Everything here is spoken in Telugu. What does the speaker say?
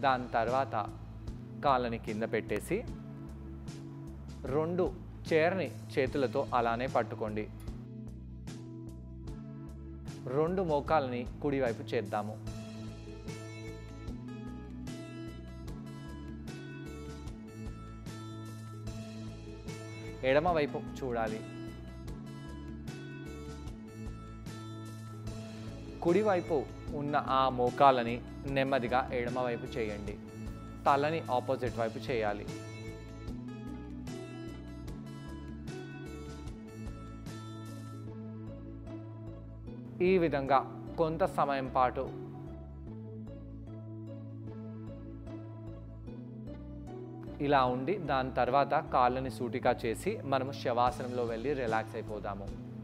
దాని తర్వాత కాళ్ళని కింద పెట్టేసి రెండు చైర్ని చేతులతో అలానే పట్టుకోండి రెండు మోకాల్ని కుడివైపు చేద్దాము ఎడమ వైపు చూడాలి కుడివైపు ఉన్న ఆ మోకాలని నెమ్మదిగా ఎడమ వైపు చేయండి తలని ఆపోజిట్ వైపు చేయాలి ఈ విధంగా కొంత సమయం పాటు ఇలా ఉండి దాని తర్వాత కాళ్ళని సూటిగా చేసి మనము శవాసనంలో వెళ్ళి రిలాక్స్ అయిపోదాము